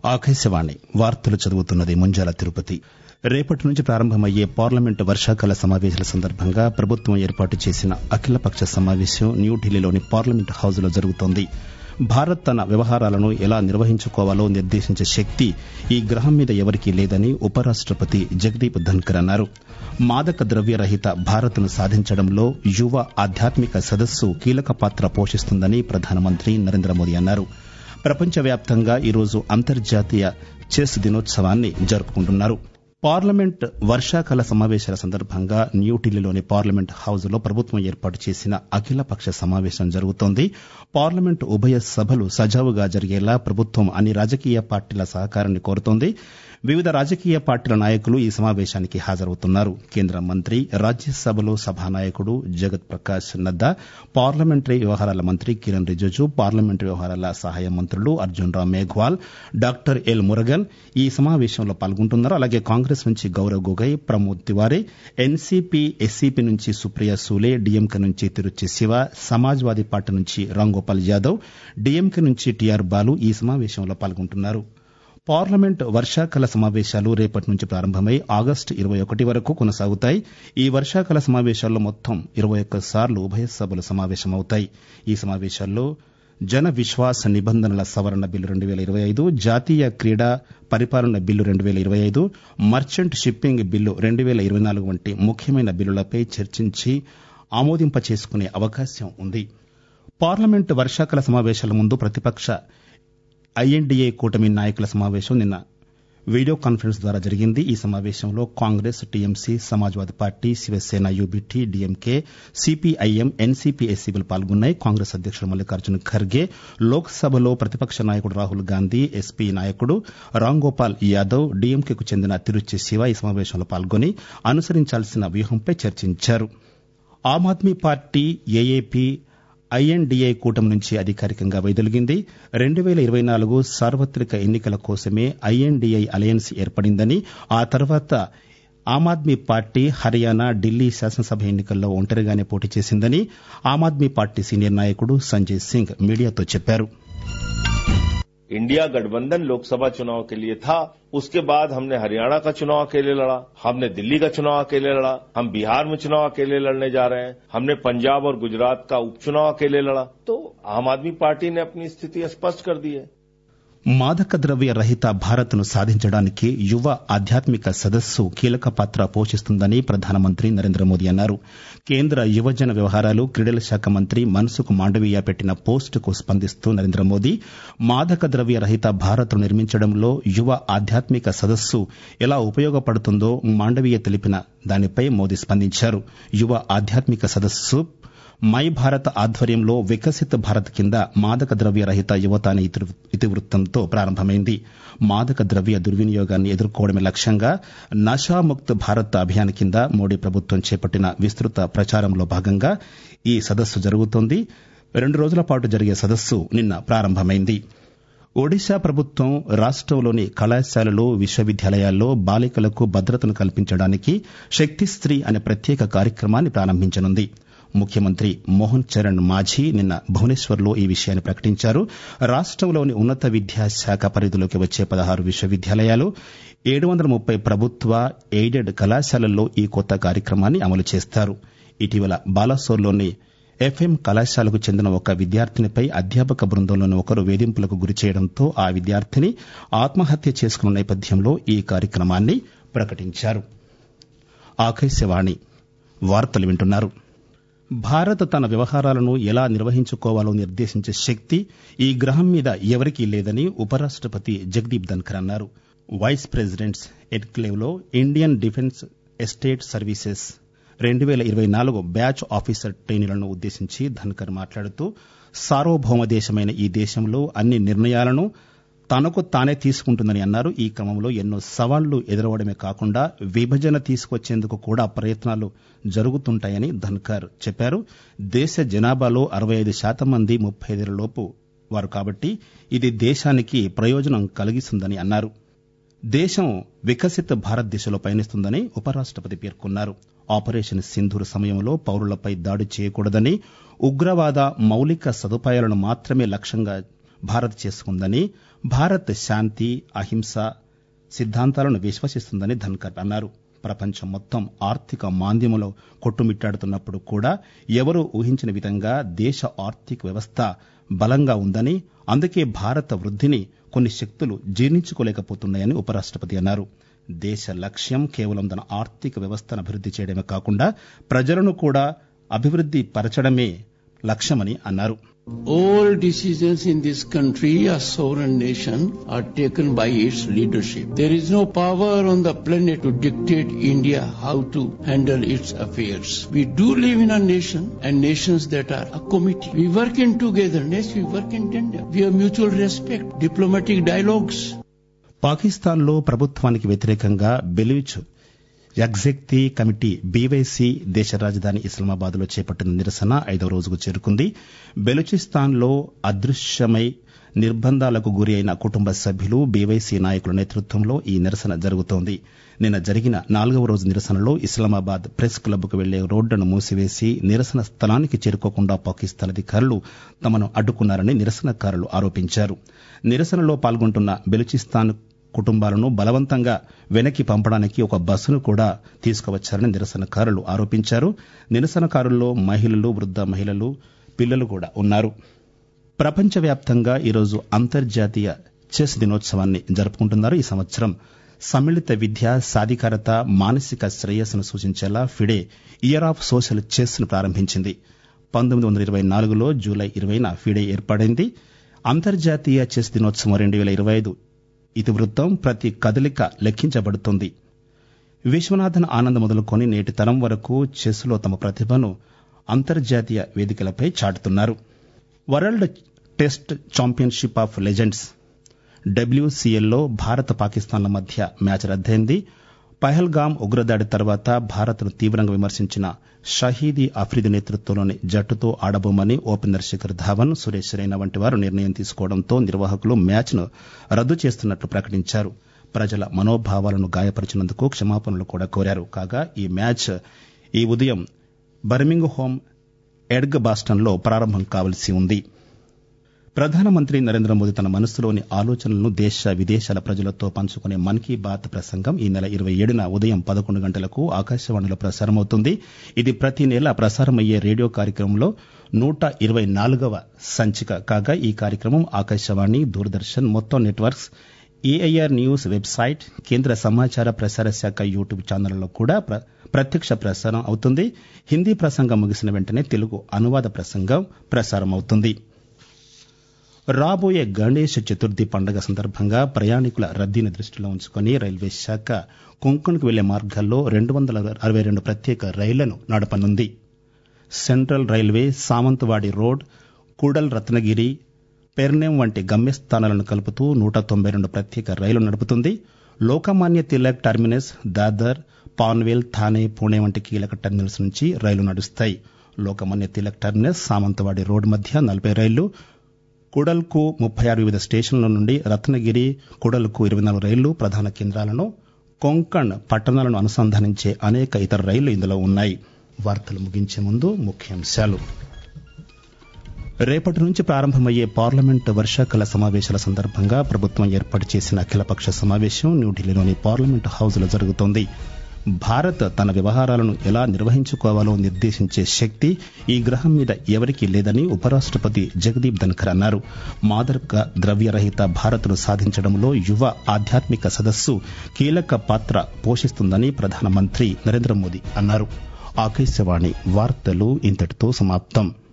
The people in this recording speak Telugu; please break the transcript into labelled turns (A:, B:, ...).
A: ఆకాశవాణి వార్తలు చదువుతున్నది ముంజాల తిరుపతి రేపటి నుంచి ప్రారంభమయ్యే పార్లమెంటు వర్షాకాల సమావేశాల సందర్భంగా ప్రభుత్వం ఏర్పాటు చేసిన అఖిలపక్ష సమావేశం న్యూఢిల్లీలోని పార్లమెంటు హౌజ్ లో జరుగుతోంది భారత్ తన వ్యవహారాలను ఎలా నిర్వహించుకోవాలో నిర్దేశించే శక్తి ఈ గ్రహం మీద ఎవరికీ లేదని ఉపరాష్టపతి జగదీప్ ధన్కర్ అన్నారు మాదక ద్రవ్య రహిత భారత్ ను సాధించడంలో యువ ఆధ్యాత్మిక సదస్సు కీలక పాత్ర పోషిస్తుందని ప్రధానమంత్రి నరేంద్ర మోదీ అన్నారు ప్రపంచవ్యాప్తంగా ఈరోజు అంతర్జాతీయ చెస్ దినోత్సవాన్ని జరుపుకుంటున్నారు పార్లమెంట్ వర్షాకాల సమావేశాల సందర్భంగా న్యూఢిల్లీలోని పార్లమెంట్ హౌజ్ లో ప్రభుత్వం ఏర్పాటు చేసిన అఖిలపక్ష సమావేశం జరుగుతోంది పార్లమెంట్ ఉభయ సభలు సజావుగా జరిగేలా ప్రభుత్వం అన్ని రాజకీయ పార్టీల సహకారాన్ని కోరుతోంది వివిధ రాజకీయ పార్టీల నాయకులు ఈ సమావేశానికి హాజరవుతున్నారు కేంద్ర మంత్రి రాజ్యసభలో సభానాయకుడు జగత్ ప్రకాష్ నడ్డా పార్లమెంటరీ వ్యవహారాల మంత్రి కిరణ్ రిజిజు పార్లమెంటరీ వ్యవహారాల సహాయ మంత్రులు అర్జున్ రామ్ మేఘ్వాల్ డాక్టర్ ఎల్ మురగన్ ఈ సమావేశంలో పాల్గొంటున్నారు అలాగే కాంగ్రెస్ నుంచి గౌరవ్ గొగోయ్ ప్రమోద్ తివారీ ఎన్సీపీ ఎస్సీపీ నుంచి సుప్రియా సూలే డీఎంకే నుంచి తిరుచి శివ సమాజ్వాదీ పార్టీ నుంచి రాంగోపాల్ యాదవ్ డీఎంకే నుంచి టీఆర్ బాలు ఈ సమావేశంలో పాల్గొంటున్నారు పార్లమెంట్ వర్షాకాల సమావేశాలు రేపటి నుంచి ప్రారంభమై ఆగస్టు ఇరవై ఒకటి వరకు కొనసాగుతాయి ఈ వర్షాకాల సమావేశాల్లో మొత్తం ఇరవై ఒక్క సార్లు ఉభయ సభలు సమావేశమవుతాయి ఈ సమావేశాల్లో జన విశ్వాస నిబంధనల సవరణ బిల్లు రెండు వేల ఇరవై ఐదు జాతీయ క్రీడా పరిపాలన బిల్లు రెండు వేల ఇరవై ఐదు మర్చెంట్ షిప్పింగ్ బిల్లు రెండు వేల ఇరవై నాలుగు వంటి ముఖ్యమైన బిల్లులపై చర్చించి ఆమోదింప చేసుకునే అవకాశం ఉంది పార్లమెంట్ వర్షాకాల సమావేశాల ముందు ప్రతిపక్ష ఐఎన్డీఏ కూటమి నాయకుల సమావేశం నిన్న వీడియో కాన్ఫరెన్స్ ద్వారా జరిగింది ఈ సమావేశంలో Congress TMC Samajwadi party Shiv Sena UBT DMK CPIM NCP ఎస్సీబీలు పాల్గొన్నాయి కాంగ్రెస్ అధ్యకుడు మల్లికార్జున ఖర్గే లోక్సభలో ప్రతిపక్ష నాయకుడు రాహుల్ గాంధీ ఎస్పీ నాయకుడు రాంగోపాల్ యాదవ్ డీఎంకేకు చెందిన తిరుచి శివ ఈ సమావేశంలో పాల్గొని అనుసరించాల్సిన వ్యూహంపై చర్చించారు Aam Aadmi party AAP INDIA కూటమి నుంచి అధికారికంగా వైదొలిగింది రెండు వేల ఇరవై నాలుగు సార్వత్రిక ఎన్నికల కోసమే ఐఎన్డీఐ అలయన్స్ ఏర్పడిందని ఆ తర్వాత ఆమ్ ఆద్మీ పార్టీ హర్యానా ఢిల్లీ శాసనసభ ఎన్నికల్లో ఒంటరిగానే పోటీ చేసిందని ఆమ్ ఆద్మీ పార్టీ సీనియర్ నాయకుడు సంజయ్ సింగ్ మీడియాతో చెప్పారు
B: इंडिया गठबंधन लोकसभा चुनाव के लिए था उसके बाद हमने हरियाणा का चुनाव अकेले लड़ा हमने दिल्ली का चुनाव अकेले लड़ा हम बिहार में चुनाव अकेले लड़ने जा रहे हैं हमने पंजाब और गुजरात का उपचुनाव अकेले लड़ा तो आम आदमी पार्टी ने अपनी स्थिति स्पष्ट कर दी है
A: మాదక ద్రవ్య రహిత భారత్ ను సాధించడానికి యువ ఆధ్యాత్మిక సదస్సు కీలక పాత్ర పోషిస్తుందని ప్రధానమంత్రి నరేంద్ర మోదీ అన్నారు కేంద్ర యువజన వ్యవహారాలు క్రీడల శాఖ మంత్రి మన్సుఖ్ మాండవీయ పెట్టిన పోస్టుకు స్పందిస్తూ నరేంద్ర మోదీ మాదక ద్రవ్య రహిత భారత్ ను నిర్మించడంలో యువ ఆధ్యాత్మిక సదస్సు ఎలా ఉపయోగపడుతుందో మాండవీయ తెలిపిన దానిపై మోదీ స్పందించారు యువ ఆధ్యాత్మిక సదస్సు మై భారత్ ఆధ్వర్యంలో వికసిత్ భారత్ కింద మాదక ద్రవ్య రహిత యువత అనే ఇతివృత్తంతో ప్రారంభమైంది మాదక ద్రవ్య దుర్వినియోగాన్ని ఎదుర్కోవడమే లక్ష్యంగా నషాముక్త్ భారత్ అభియాన్ కింద మోడీ ప్రభుత్వం చేపట్టిన విస్తృత ప్రచారంలో భాగంగా ఈ సదస్సు జరుగుతోంది రెండు రోజుల పాటు జరిగే సదస్సు నిన్న ప్రారంభమైంది ఒడిశా ప్రభుత్వం రాష్టంలోని కళాశాలలు విశ్వవిద్యాలయాల్లో బాలికలకు భద్రతను కల్పించడానికి శక్తి స్త్రీ అనే ప్రత్యేక కార్యక్రమాన్ని ప్రారంభించనుంది ముఖ్యమంత్రి మోహన్ చరణ్ మాఝీ నిన్న భువనేశ్వర్లో ఈ విషయాన్ని ప్రకటించారు రాష్టంలోని ఉన్నత విద్యాశాఖ పరిధిలోకి వచ్చే పదహారు విశ్వవిద్యాలయాలు ఏడు వందల ముప్పై ప్రభుత్వ ఎయిడెడ్ కళాశాలల్లో ఈ కొత్త కార్యక్రమాన్ని అమలు చేస్తారు ఇటీవల బాలాసోర్లోని ఎఫ్ఎం కళాశాలకు చెందిన ఒక విద్యార్థినిపై అధ్యాపక బృందంలోని ఒకరు వేధింపులకు గురి చేయడంతో ఆ విద్యార్థిని ఆత్మహత్య చేసుకున్న నేపథ్యంలో ఈ కార్యక్రమాన్ని ప్రకటించారు ఆకాశవాణి వార్తలు వింటున్నారు భారత్ తన వ్యవహారాలను ఎలా నిర్వహించుకోవాలో నిర్దేశించే శక్తి ఈ గ్రహం మీద ఎవరికీ లేదని ఉపరాష్టపతి జగదీప్ ధన్కర్ అన్నారు వైస్ ప్రెసిడెంట్స్ ఎన్క్లేవ్ లో ఇండియన్ డిఫెన్స్ ఎస్టేట్ సర్వీసెస్ రెండు వేల ఇరవై నాలుగు బ్యాచ్ ఆఫీసర్ ట్రైనీలను ఉద్దేశించి ధన్కర్ మాట్లాడుతూ సార్వభౌమ దేశమైన ఈ దేశంలో అన్ని నిర్ణయాలను తనకు తానే తీసుకుంటుందని అన్నారు ఈ క్రమంలో ఎన్నో సవాళ్లు ఎదురవడమే కాకుండా విభజన తీసుకొచ్చేందుకు కూడా ప్రయత్నాలు జరుగుతుంటాయని ధన్కర్ చెప్పారు దేశ జనాభాలో అరవై ఐదు శాతం మంది ముప్పై లోపు వారు కాబట్టి ఇది దేశానికి ప్రయోజనం కలిగిస్తుందని అన్నారు దేశం వికసిత భారత్ దిశలో పయనిస్తుందని ఉపరాష్టపతి పేర్కొన్నారు ఆపరేషన్ సింధూర్ సమయంలో పౌరులపై దాడి చేయకూడదని ఉగ్రవాద మౌలిక సదుపాయాలను మాత్రమే లక్ష్యంగా భారత్ చేసుకుందని భారత్ శాంతి అహింస సిద్ధాంతాలను విశ్వసిస్తుందని ధన్కర్ అన్నారు ప్రపంచం మొత్తం ఆర్థిక మాంద్యములో కొట్టుమిట్టాడుతున్నప్పుడు కూడా ఎవరూ ఊహించిన విధంగా దేశ ఆర్థిక వ్యవస్థ బలంగా ఉందని అందుకే భారత వృద్ధిని కొన్ని శక్తులు జీర్ణించుకోలేకపోతున్నాయని ఉపరాష్టపతి అన్నారు దేశ లక్ష్యం కేవలం తన ఆర్థిక వ్యవస్థను అభివృద్ది చేయడమే కాకుండా ప్రజలను కూడా అభివృద్ది పరచడమే లక్ష్యమని అన్నారు
C: All decisions in this country, a sovereign nation, are taken by its leadership. There is no power on the planet to dictate India how to handle its affairs. We do live in a nation and nations that are a committee. We work in togetherness, we work in tandem. We have mutual respect, diplomatic dialogues.
A: పాకిస్తాన్లో ప్రభుత్వానికి వ్యతిరేకంగా బెలూచ్ ఎగ్జెక్టీ కమిటీ బీవైసీ దేశ రాజధాని ఇస్లామాబాద్ లో చేపట్టిన నిరసన ఐదవ రోజుకు చేరుకుంది బెలూచిస్తాన్లో అదృశ్యమై నిర్బంధాలకు గురి అయిన కుటుంబ సభ్యులు బీవైసీ నాయకుల నేతృత్వంలో ఈ నిరసన జరుగుతోంది నిన్న జరిగిన నాలుగవ రోజు నిరసనలో ఇస్లామాబాద్ ప్రెస్ క్లబ్కు వెళ్లే రోడ్డును మూసివేసి నిరసన స్థలానికి చేరుకోకుండా పాకిస్తాన్ అధికారులు తమను అడ్డుకున్నారని నిరసనకారులు ఆరోపించారు నిరసనలో పాల్గొంటున్న బెలుచిస్తాన్ కుటుంబాలను బలవంతంగా వెనక్కి పంపడానికి ఒక బస్సును కూడా తీసుకువచ్చారని నిరసనకారులు ఆరోపించారు నిరసనకారుల్లో మహిళలు వృద్ధ మహిళలు పిల్లలు కూడా ఉన్నారు ప్రపంచవ్యాప్తంగా ఈరోజు అంతర్జాతీయ చెస్ దినోత్సవాన్ని జరుపుకుంటున్నారు ఈ సంవత్సరం సమ్మిళిత విద్య సాధికారత మానసిక శ్రేయస్సును సూచించేలా FIDE year of social chess ను ప్రారంభించింది పంతొమ్మిది వందల ఇరవై నాలుగులో జూలై ఇరవైన ఫిడే ఏర్పడింది అంతర్జాతీయ చెస్ దినోత్సవం రెండు వేల ఇరవై ఐదు ఇతివృత్తం ప్రతి కదలిక లెక్కించబడుతుంది విశ్వనాథన్ ఆనంద్ మొదలుకొని నేటి తరం వరకు చెస్లో తమ ప్రతిభను అంతర్జాతీయ వేదికలపై చాటుతున్నారు world test championship of legends డబ్ల్యూసీఎల్లో భారత్ పాకిస్తాన్ల మధ్య మ్యాచ్ రద్దయింది పహల్గామ్ ఉగ్రదాడి తర్వాత భారత్ను తీవ్రంగా విమర్శించిన షహీదీ అఫ్రీది నేతృత్వంలోని జట్టుతో ఆడబోమని ఓపెనర్ శిఖర్ ధావన్ సురేష్ రైనా వంటి వారు నిర్ణయం తీసుకోవడంతో నిర్వాహకులు మ్యాచ్ను రద్దు చేస్తున్నట్లు ప్రకటించారు ప్రజల మనోభావాలను గాయపరిచినందుకు క్షమాపణలు కూడా కోరారు కాగా ఈ మ్యాచ్ ఈ ఉదయం బర్మింగ్ హోమ్ ఎడ్గ్ బాస్టన్లో ప్రారంభం కావలసి ఉంది ప్రధానమంత్రి నరేంద్ర మోదీ తన మనసులోని ఆలోచనలను దేశ విదేశాల ప్రజలతో పంచుకునే మన్ కీ బాత్ ప్రసంగం ఈ నెల ఇరవై ఏడున ఉదయం పదకొండు గంటలకు ఆకాశవాణిలో ప్రసారమవుతుంది ఇది ప్రతి నెల ప్రసారమయ్యే రేడియో కార్యక్రమంలో నూట ఇరవై నాలుగవ సంచిక కాగా ఈ కార్యక్రమం ఆకాశవాణి దూరదర్శన్ మొత్తం నెట్వర్క్స్ ఏఐఆర్ న్యూస్ వెబ్సైట్ కేంద్ర సమాచార ప్రసార శాఖ యూట్యూబ్ ఛానళ్లలో కూడా ప్రత్యక్ష ప్రసారం అవుతుంది హిందీ ప్రసంగం ముగిసిన వెంటనే తెలుగు అనువాద ప్రసంగం ప్రసారం అవుతుంది రాబోయే గణేష్ చతుర్థి పండుగ సందర్భంగా ప్రయాణికుల రద్దీని దృష్టిలో ఉంచుకుని రైల్వే శాఖ కొంకణ్కు వెళ్లే మార్గాల్లో రెండు వందల అరవై రెండు ప్రత్యేక రైళ్లను నడపనుంది central railway Sawantwadi road Kudal Ratnagiri Pernem వంటి గమ్యస్థానాలను కలుపుతూ నూట తొంభై రెండు ప్రత్యేక రైలు నడుపుతుంది లోకమాన్య తిలక్ టర్మినస్ దాదర్ పాన్వేల్ థానే పూణే వంటి కీలక టర్మినల్స్ నుంచి రైలు నడుస్తాయి లోకమాన్య తిలక్ టర్మినస్ సామంతవాడి రోడ్ మధ్య నలభై రైళ్లు కుడల్కు ముప్పై ఆరు వివిధ స్టేషన్ల నుండి రత్నగిరి కుడల్కు ఇరవై నాలుగు రైళ్లు ప్రధాన కేంద్రాలను కొంకణ్ పట్టణాలను అనుసంధానించే అనేక ఇతర రైళ్లు ఇందులో ఉన్నాయి వార్తలు ముగించే ముందు ముఖ్యాంశాలు రేపటి నుంచి ప్రారంభమయ్యే పార్లమెంట్ వర్షాకాల సమావేశాల సందర్భంగా ప్రభుత్వం ఏర్పాటు చేసిన అఖిలపక్ష సమావేశం న్యూఢిల్లీలోని పార్లమెంట్ హౌస్ లో జరుగుతోంది భారత్ తన వ్యవహారాలను ఎలా నిర్వహించుకోవాలో నిర్దేశించే శక్తి ఈ గ్రహం మీద ఎవరికీ లేదని ఉపరాష్టపతి జగదీప్ ధన్కర్ అన్నారు మాదక ద్రవ్యరహిత భారత్ను సాధించడంలో యువ ఆధ్యాత్మిక సదస్సు కీలక పాత్ర పోషిస్తుందని ప్రధానమంత్రి నరేంద్ర మోదీ అన్నారు ఆకాశవాణి వార్తలు ఇంతటితో సమాప్తం